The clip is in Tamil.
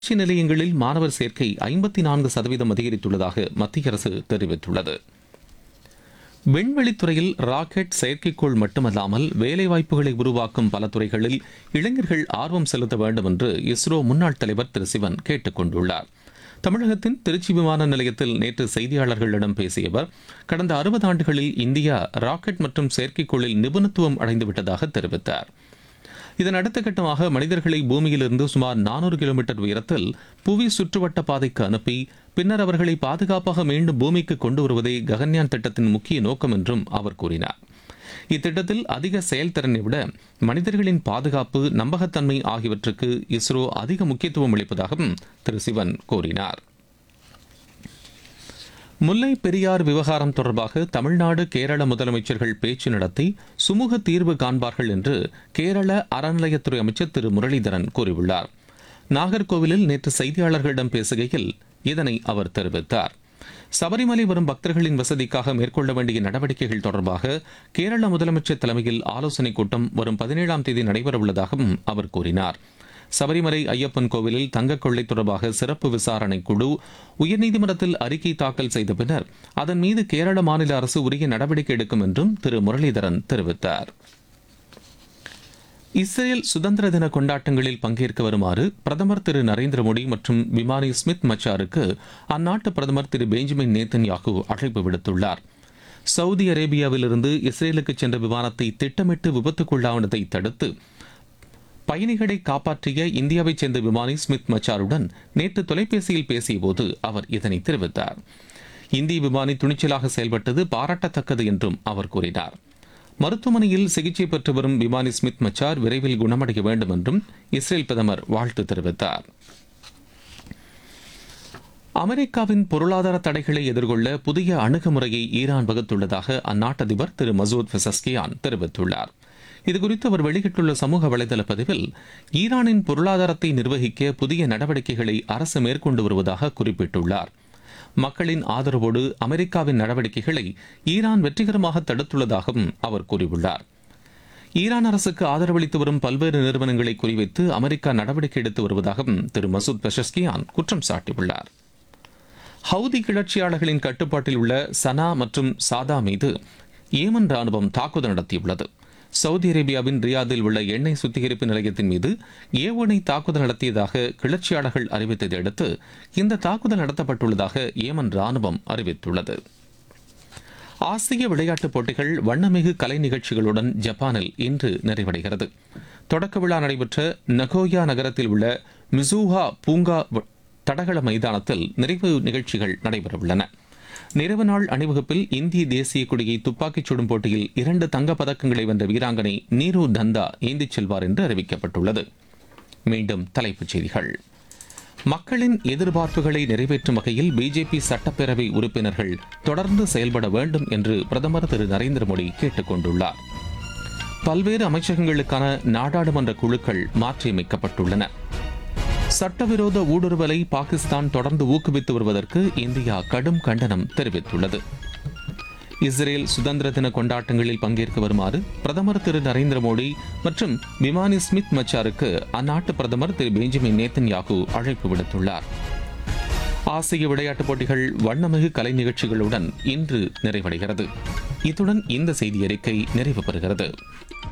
பயிற்சி நிலையங்களில் மாணவர் சேர்க்கை ஐம்பத்தி நான்கு சதவீதம் அதிகரித்துள்ளதாக மத்திய அரசு தெரிவித்துள்ளது விண்வெளித்துறையில் ராக்கெட் செயற்கைக்கோள் மட்டுமல்லாமல் வேலைவாய்ப்புகளை உருவாக்கும் பல துறைகளில் இளைஞர்கள் ஆர்வம் செலுத்த வேண்டும் என்று இஸ்ரோ முன்னாள் தலைவர் திரு சிவன் கேட்டுக் கொண்டுள்ளார் தமிழகத்தின் திருச்சி விமான நிலையத்தில் நேற்று செய்தியாளர்களிடம் பேசிய அவர் கடந்த அறுபது ஆண்டுகளில் இந்தியா ராக்கெட் மற்றும் செயற்கைக்கோளில் நிபுணத்துவம் அடைந்துவிட்டதாக தெரிவித்தார் இதன் அடுத்த கட்டமாக மனிதர்களை பூமியிலிருந்து சுமார் நானூறு கிலோமீட்டர் உயரத்தில் புவி சுற்றுவட்ட பாதைக்கு அனுப்பி பின்னர் அவர்களை பாதுகாப்பாக மீண்டும் பூமிக்கு கொண்டு வருவதே ககன்யான் திட்டத்தின் முக்கிய நோக்கம் என்றும் அவர் கூறினார் இத்திட்டத்தில் அதிக செயல்திறனை விட மனிதர்களின் பாதுகாப்பு நம்பகத்தன்மை ஆகியவற்றுக்கு இஸ்ரோ அதிக முக்கியத்துவம் அளிப்பதாகவும் திரு சிவன் கூறினார் முல்லை பெரியார் விவகாரம் தொடர்பாக தமிழ்நாடு கேரள முதலமைச்சர்கள் பேச்சு நடத்தி சுமூக தீர்வு காண்பார்கள் என்று கேரள அறநிலையத்துறை அமைச்சர் திரு முரளிதரன் கூறியுள்ளார் நாகர்கோவிலில் நேற்று செய்தியாளர்களிடம் பேசுகையில் இதனை அவர் தெரிவித்தார் சபரிமலை வரும் பக்தர்களின் வசதிக்காக மேற்கொள்ள வேண்டிய நடவடிக்கைகள் தொடர்பாக கேரள முதலமைச்சர் தலைமையில் ஆலோசனைக் கூட்டம் வரும் பதினேழாம் தேதி நடைபெறவுள்ளதாகவும் அவர் கூறினார் சபரிமலை ஐயப்பன் கோவிலில் தங்கக் கொள்ளை தொடர்பாக சிறப்பு விசாரணை குழு உயர்நீதிமன்றத்தில் அறிக்கை தாக்கல் செய்த பின்னர் அதன் மீது கேரள மாநில அரசு உரிய நடவடிக்கை எடுக்கும் என்றும் திரு முரளிதரன் தெரிவித்தார் இஸ்ரேல் சுதந்திர தின கொண்டாட்டங்களில் பங்கேற்க வருமாறு பிரதமர் திரு நரேந்திர மோடி மற்றும் விமானி ஸ்மித் மச்சாருக்கு அந்நாட்டு பிரதமர் திரு பெஞ்சமின் நேத்தன்யாகு அழைப்பு விடுத்துள்ளார் சவுதி அரேபியாவிலிருந்து இஸ்ரேலுக்கு சென்ற விமானத்தை திட்டமிட்டு விபத்துக்குள்ளானதை தடுத்து பயணிகளை காப்பாற்றிய இந்தியாவைச் சேர்ந்த விமானி ஸ்மித் மச்சாருடன் நேற்று தொலைபேசியில் பேசியபோது அவர் இதனை தெரிவித்தார் இந்திய விமானி துணிச்சலாக செயல்பட்டது பாராட்டத்தக்கது என்றும் அவர் கூறினார் மருத்துவமனையில் சிகிச்சை பெற்று வரும் விமானி ஸ்மித் மச்சார் விரைவில் குணமடைய வேண்டும் என்றும் இஸ்ரேல் பிரதமர் வாழ்த்து தெரிவித்தார் அமெரிக்காவின் பொருளாதார தடைகளை எதிர்கொள்ள புதிய அணுகுமுறையை ஈரான் வகுத்துள்ளதாக அந்நாட்டு அதிபர் திரு மசூத் பெசஸ்கியான் தெரிவித்துள்ளார் இதுகுறித்து அவர் வெளியிட்டுள்ள சமூக வலைதள பதிவில் ஈரானின் பொருளாதாரத்தை நிர்வகிக்க புதிய நடவடிக்கைகளை அரசு மேற்கொண்டு வருவதாக குறிப்பிட்டுள்ளார் மக்களின் ஆதரவோடு அமெரிக்காவின் நடவடிக்கைகளை ஈரான் வெற்றிகரமாக தடுத்துள்ளதாகவும் அவர் கூறியுள்ளார் ஈரான் அரசுக்கு ஆதரவளித்து வரும் பல்வேறு நிறுவனங்களை குறிவைத்து அமெரிக்கா நடவடிக்கை எடுத்து வருவதாகவும் திரு மசூத் பெஷஸ்கியான் குற்றம் சாட்டியுள்ளார் ஹவுதி கிளர்ச்சியாளர்களின் கட்டுப்பாட்டில் உள்ள சனா மற்றும் சாதா மீது ஏமன் ராணுவம் தாக்குதல் நடத்தியுள்ளது சவுதி அரேபியாவின் ரியாதில் உள்ள எண்ணெய் சுத்திகரிப்பு நிலையத்தின் மீது ஏவுகணை தாக்குதல் நடத்தியதாக கிளர்ச்சியாளர்கள் அறிவித்ததை அடுத்து இந்த தாக்குதல் நடத்தப்பட்டுள்ளதாக ஏமன் ராணுவம் அறிவித்துள்ளது ஆசிய விளையாட்டுப் போட்டிகள் வண்ணமிகு கலை நிகழ்ச்சிகளுடன் ஜப்பானில் இன்று நிறைவடைகிறது தொடக்க விழா நடைபெற்ற நகோயா நகரத்தில் உள்ள மிசூஹா பூங்கா தடகள மைதானத்தில் நிறைவு நிகழ்ச்சிகள் நடைபெறவுள்ளன நிறைவு நாள் அணிவகுப்பில் இந்திய தேசிய கொடியை துப்பாக்கிச் சுடும் போட்டியில் இரண்டு தங்கப் பதக்கங்களை வென்ற வீராங்கனை நீரு தந்தா ஏந்திச் செல்வார் என்று அறிவிக்கப்பட்டுள்ளது மீண்டும் தலைப்புச் செய்திகள் மக்களின் எதிர்பார்ப்புகளை நிறைவேற்றும் வகையில் பிஜேபி சட்டப்பேரவை உறுப்பினர்கள் தொடர்ந்து செயல்பட வேண்டும் என்று பிரதமர் திரு நரேந்திர மோடி கேட்டுக் கொண்டுள்ளார் பல்வேறு அமைச்சகங்களுக்கான நாடாளுமன்ற குழுக்கள் மாற்றியமைக்கப்பட்டுள்ளன சட்டவிரோத ஊடுருவலை பாகிஸ்தான் தொடர்ந்து ஊக்குவித்து வருவதற்கு இந்தியா கடும் கண்டனம் தெரிவித்துள்ளது இஸ்ரேல் சுதந்திர தின கொண்டாட்டங்களில் பங்கேற்க வருமாறு பிரதமர் திரு நரேந்திர மோடி மற்றும் விமானி ஸ்மித் மச்சாருக்கு அந்நாட்டு பிரதமர் திரு பெஞ்சமின் நேத்தன்யாகு அழைப்பு விடுத்துள்ளார் ஆசிய விளையாட்டுப் போட்டிகள் வண்ணமிகு கலை நிகழ்ச்சிகளுடன் இன்று நிறைவடைகிறது இத்துடன் இந்த செய்தி அறிக்கை நிறைவு பெறுகிறது